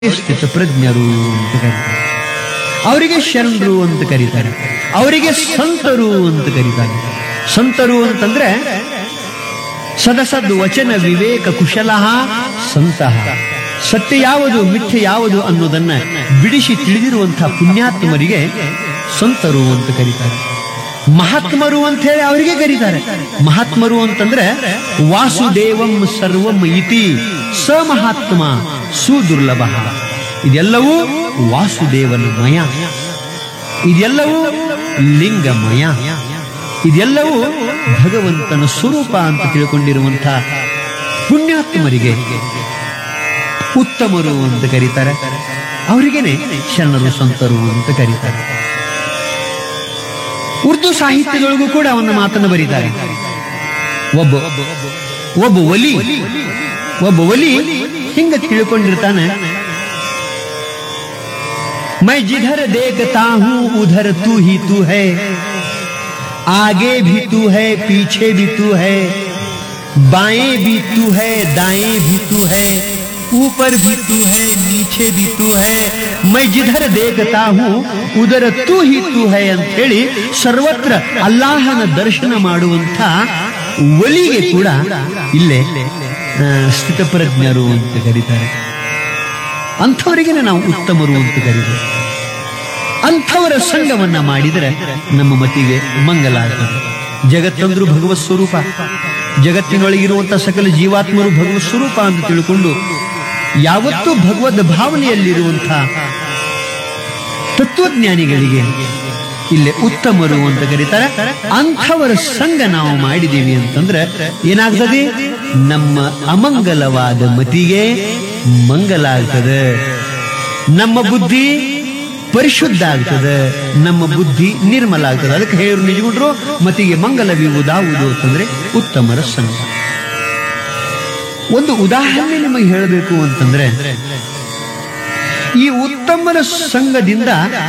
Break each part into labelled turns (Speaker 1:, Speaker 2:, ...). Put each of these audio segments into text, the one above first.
Speaker 1: ಸ್ಥಿತಪ್ರಜ್ಞರು ಅಂತ ಕರೀತಾರೆ ಅವರಿಗೆ ಶರಣರು ಅಂತ ಕರೀತಾರೆ ಅವರಿಗೆ ಸಂತರು ಅಂತ ಕರೀತಾರೆ ಸಂತರು ಅಂತಂದ್ರೆ ಸದಸದ್ ವಚನ ವಿವೇಕ ಕುಶಲ ಸಂತಹ ಸತ್ಯ ಯಾವುದು ಮಿಥ್ಯೆ ಯಾವುದು ಅನ್ನೋದನ್ನ ಬಿಡಿಸಿ ತಿಳಿದಿರುವಂತಹ ಪುಣ್ಯಾತ್ಮರಿಗೆ ಸಂತರು ಅಂತ ಕರೀತಾರೆ ಮಹಾತ್ಮರು ಅಂತ ಹೇಳಿ ಅವರಿಗೆ ಕರೀತಾರೆ ಮಹಾತ್ಮರು ಅಂತಂದ್ರೆ ವಾಸುದೇವಂ ಸರ್ವಂ ಇತಿ ಸ ಮಹಾತ್ಮ ಸುದುರ್ಲಭ ಇದೆಲ್ಲವೂ ವಾಸುದೇವನ ಮಯ ಇದೆಲ್ಲವೂ ಲಿಂಗಮಯ ಇದೆಲ್ಲವೂ ಭಗವಂತನ ಸ್ವರೂಪ ಅಂತ ತಿಳ್ಕೊಂಡಿರುವಂತಹ ಪುಣ್ಯಾತ್ಮರಿಗೆ ಉತ್ತಮರು ಅಂತ ಕರೀತಾರೆ ಅವರಿಗೇನೆ ಶರಣರು ಸಂತರು ಅಂತ ಕರೀತಾರೆ ಉರ್ದು ಸಾಹಿತ್ಯದೊಳಗೂ ಕೂಡ ಅವನ ಮಾತನ್ನು ಬರೀತಾರೆ ಒಬ್ಬ ಒಬ್ಬ ಒಲಿ ಒಬ್ಬ ಒಲಿ ಹಿಂಗ ತಿಳ್ಕೊಂಡಿರ್ತಾನೆ मैं जिधर देखता हूं उधर तू ही तू है आगे भी तू है पीछे भी तू है बाएं भी तू है दाएं भी तू है ऊपर भी तू है नीचे भी तू है मैं जिधर देखता हूं ಉದರ ತೂ ಹಿ ತೂ ಹೈ ಅಂತ ಹೇಳಿ ಸರ್ವತ್ರ ಅಲ್ಲಾಹನ ದರ್ಶನ ಮಾಡುವಂತ ಒಲಿಗೆ ಕೂಡ ಇಲ್ಲೇ ಆ, ಸ್ಥಿತಪ್ರಜ್ಞರು ಅಂತ ಕರೀತಾರೆ ಅಂಥವರಿಗೆ ನಾವು ಉತ್ತಮರು ಅಂತ ಕರೀತಾರೆ ಅಂಥವರ ಸಂಘವನ್ನ ಮಾಡಿದರೆ ನಮ್ಮ ಮತಿಗೆ ಮಂಗಲ ಆಗ್ತದೆ ಜಗತ್ತಂದ್ರು ಭಗವತ್ ಸ್ವರೂಪ ಜಗತ್ತಿನೊಳಗಿರುವಂತಹ ಸಕಲ ಜೀವಾತ್ಮರು ಭಗವತ್ ಸ್ವರೂಪ ಅಂತ ತಿಳ್ಕೊಂಡು ಯಾವತ್ತೂ ಭಗವದ್ ಭಾವನೆಯಲ್ಲಿರುವಂತಹ ತತ್ವಜ್ಞಾನಿಗಳಿಗೆ ಇಲ್ಲೇ ಉತ್ತಮರು ಅಂತ ಕರೀತಾರೆ ಅಂಥವರ ಸಂಘ ನಾವು ಮಾಡಿದೀವಿ ಅಂತಂದ್ರೆ ಏನಾಗ್ತದೆ ನಮ್ಮ ಅಮಂಗಲವಾದ ಮತಿಗೆ ಮಂಗಲ ಆಗ್ತದೆ ನಮ್ಮ ಬುದ್ಧಿ ಪರಿಶುದ್ಧ ಆಗ್ತದೆ ನಮ್ಮ ಬುದ್ಧಿ ನಿರ್ಮಲ ಆಗ್ತದೆ ಅದಕ್ಕೆ ಹೇಳಿರು ನಿಜಗುಂಡ್ರು ಮತಿಗೆ ಮಂಗಲವಿರುವುದಾವುದು ಅಂತಂದ್ರೆ ಉತ್ತಮರ ಸಂಘ ಒಂದು ಉದಾಹರಣೆ ನಿಮಗೆ ಹೇಳಬೇಕು ಅಂತಂದ್ರೆ ಈ ಉತ್ತಮರ ಸಂಘದಿಂದ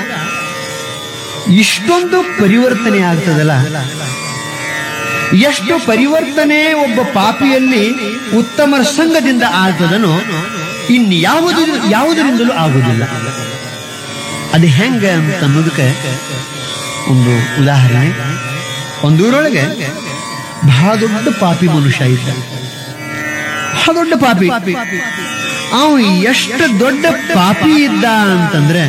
Speaker 1: ಇಷ್ಟೊಂದು ಪರಿವರ್ತನೆ ಆಗ್ತದಲ್ಲ ಎಷ್ಟು ಪರಿವರ್ತನೆ ಒಬ್ಬ ಪಾಪಿಯಲ್ಲಿ ಉತ್ತಮರ ಸಂಘದಿಂದ ಆಗ್ತದನೋ ಇನ್ಯಾವುದು ಯಾವುದರಿಂದಲೂ ಆಗುವುದಿಲ್ಲ ಅದು ಹೆಂಗ ಅಂತ ಅನ್ನೋದಕ್ಕೆ ಒಂದು ಉದಾಹರಣೆ ಒಂದೂರೊಳಗೆ ಬಹಳ ದೊಡ್ಡ ಪಾಪಿ ಮನುಷ್ಯ ಇದ್ದ ಬಹಳ ದೊಡ್ಡ ಪಾಪಿ ಅವ ಎಷ್ಟು ದೊಡ್ಡ ಪಾಪಿ ಇದ್ದ ಅಂತಂದ್ರೆ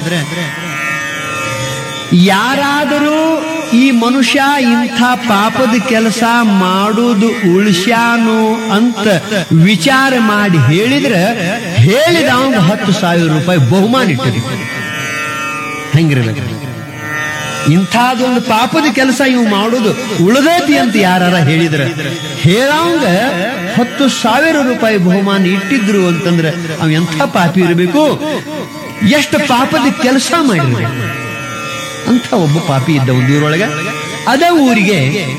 Speaker 1: ಯಾರಾದರೂ ಈ ಮನುಷ್ಯ ಇಂಥ ಪಾಪದ ಕೆಲಸ ಮಾಡುವುದು ಉಳಿಸ್ಯಾನು ಅಂತ ವಿಚಾರ ಮಾಡಿ ಹೇಳಿದ್ರೆ ಹೇಳಿದ ಅವಂಗ ಹತ್ತು ಸಾವಿರ ರೂಪಾಯಿ ಬಹುಮಾನ ಇಟ್ಟಿರ್ತಾರೆ ಹೆಂಗಿರ್ಬೇಕು ಇಂಥದೊಂದು ಪಾಪದ ಕೆಲಸ ಇವು ಮಾಡುದು ಉಳಿದೈತಿ ಅಂತ ಯಾರ ಹೇಳಿದ್ರ ಹೇಳಂಗ ಹತ್ತು ಸಾವಿರ ರೂಪಾಯಿ ಬಹುಮಾನ ಇಟ್ಟಿದ್ರು ಅಂತಂದ್ರೆ ಅವ ಎಂಥ ಪಾಪಿ ಇರಬೇಕು ಎಷ್ಟು ಪಾಪದ ಕೆಲಸ ಮಾಡಿರ್ಬೇಕು ಅಂತ ಒಬ್ಬ ಪಾಪಿ ಇದ್ದ ಒಂದು ಊರೊಳಗೆ ಅದ ಊರಿಗೆ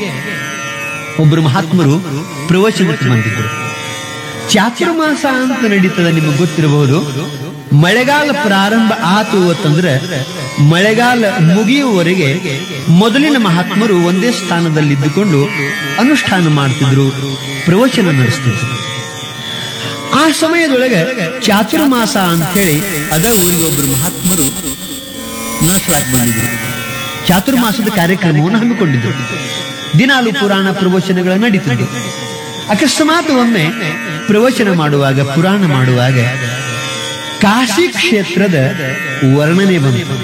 Speaker 1: ಒಬ್ಬರು ಮಹಾತ್ಮರು ಪ್ರವಚನಕ್ಕೆ ಬಂದಿದ್ರು ಚಾತುರ್ಮಾಸ ಅಂತ ನಡೀತದ ನಿಮಗೆ ಗೊತ್ತಿರಬಹುದು ಮಳೆಗಾಲ ಪ್ರಾರಂಭ ಆತು ಅಂತಂದ್ರೆ ಮಳೆಗಾಲ ಮುಗಿಯುವವರೆಗೆ ಮೊದಲಿನ ಮಹಾತ್ಮರು ಒಂದೇ ಸ್ಥಾನದಲ್ಲಿದ್ದುಕೊಂಡು ಅನುಷ್ಠಾನ ಮಾಡ್ತಿದ್ರು ಪ್ರವಚನ ನಡೆಸ್ತಿದ್ರು ಆ ಸಮಯದೊಳಗೆ ಚಾತುರ್ಮಾಸ ಅಂತ ಹೇಳಿ ಅದ ಊರಿಗೆ ಒಬ್ಬರು ಮಹಾತ್ಮರು ನಡೆಸಲಾಕ್ ಬಂದಿದ್ರು ಚಾತುರ್ಮಾಸದ ಕಾರ್ಯಕ್ರಮವನ್ನು ಹಮ್ಮಿಕೊಂಡಿದ್ರು ದಿನಾಲು ಪುರಾಣ ಪ್ರವಚನಗಳು ನಡೀತಿದ್ರು ಅಕಸ್ಮಾತ್ ಒಮ್ಮೆ ಪ್ರವಚನ ಮಾಡುವಾಗ ಪುರಾಣ ಮಾಡುವಾಗ ಕಾಶಿ ಕ್ಷೇತ್ರದ ವರ್ಣನೆ ಬಂತು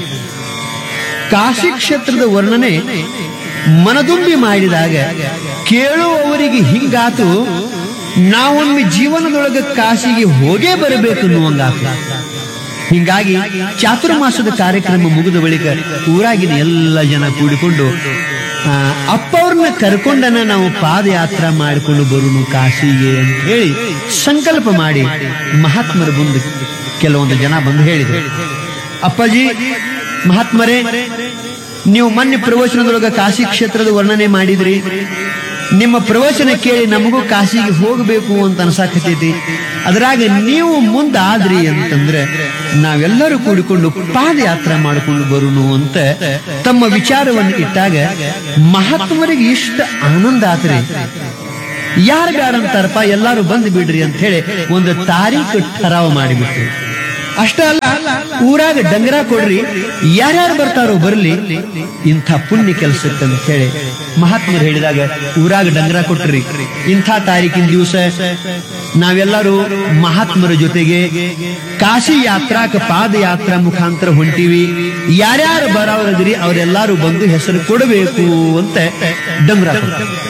Speaker 1: ಕಾಶಿ ಕ್ಷೇತ್ರದ ವರ್ಣನೆ ಮನದುಂಬಿ ಮಾಡಿದಾಗ ಕೇಳುವವರಿಗೆ ಹಿಂಗಾತು ನಾವೊಮ್ಮೆ ಜೀವನದೊಳಗೆ ಕಾಶಿಗೆ ಹೋಗೇ ಬರಬೇಕು ಅನ್ನುವಂಗಾತು ಹಿಂಗಾಗಿ ಚಾತುರ್ಮಾಸದ ಕಾರ್ಯಕ್ರಮ ಮುಗಿದ ಬಳಿಕ ಊರಾಗಿನ ಎಲ್ಲ ಜನ ಕೂಡಿಕೊಂಡು ಆ, ಅಪ್ಪ ಅವ್ರನ್ನ ಕರ್ಕೊಂಡನ ನಾವು ಪಾದಯಾತ್ರ ಮಾಡಿಕೊಂಡು ಬರುನು ಕಾಶಿಗೆ ಅಂತ ಹೇಳಿ ಸಂಕಲ್ಪ ಮಾಡಿ ಮಹಾತ್ಮರ ಮುಂದೆ ಕೆಲವೊಂದು ಜನ ಬಂದು ಹೇಳಿದ್ರು ಅಪ್ಪಾಜಿ ಮಹಾತ್ಮರೇ ನೀವು ಮೊನ್ನೆ ಪ್ರವಚನದೊಳಗ ಕಾಶಿ ಕ್ಷೇತ್ರದ ವರ್ಣನೆ ಮಾಡಿದ್ರಿ ನಿಮ್ಮ ಪ್ರವಚನ ಕೇಳಿ ನಮಗೂ ಕಾಶಿಗೆ ಹೋಗಬೇಕು ಅಂತ ಅನ್ಸಾಕತೈತಿ ಅದ್ರಾಗ ನೀವು ಮುಂದಾದ್ರಿ ಅಂತಂದ್ರೆ ನಾವೆಲ್ಲರೂ ಕೂಡಿಕೊಂಡು ಪಾದಯಾತ್ರೆ ಮಾಡಿಕೊಂಡು ಬರುನು ಅಂತ ತಮ್ಮ ವಿಚಾರವನ್ನು ಇಟ್ಟಾಗ ಮಹಾತ್ಮರಿಗೆ ಇಷ್ಟ ಆನಂದ ಆತ್ರಿ ಯಾರು ಬೇಡ ಅಂತಾರಪ್ಪ ಎಲ್ಲಾರು ಬಂದು ಬಿಡ್ರಿ ಅಂತ ಹೇಳಿ ಒಂದು ತಾರೀಖು ಠರಾವ್ ಮಾಡಿಬಿಟ್ರು ಅಷ್ಟ ಅಲ್ಲ ಊರಾಗ ಡಂಗರ ಕೊಡ್ರಿ ಯಾರ್ಯಾರು ಬರ್ತಾರೋ ಬರ್ಲಿ ಇಂಥ ಪುಣ್ಯ ಕೆಲಸಕ್ಕೆ ಅಂತ ಹೇಳಿ ಮಹಾತ್ಮರು ಹೇಳಿದಾಗ ಊರಾಗ ಡಂಗರ ಕೊಟ್ರಿ ಇಂಥ ತಾರೀಕಿನ ದಿವಸ ನಾವೆಲ್ಲರೂ ಮಹಾತ್ಮರ ಜೊತೆಗೆ ಕಾಶಿ ಯಾತ್ರಾಕ ಪಾದಯಾತ್ರಾ ಮುಖಾಂತರ ಹೊಂಟಿವಿ ಯಾರ್ಯಾರು ಬರೋರದ್ರಿ ಅವರೆಲ್ಲರೂ ಬಂದು ಹೆಸರು ಕೊಡಬೇಕು ಅಂತ ಡಂಗರ ಕೊಡ್ತಾರೆ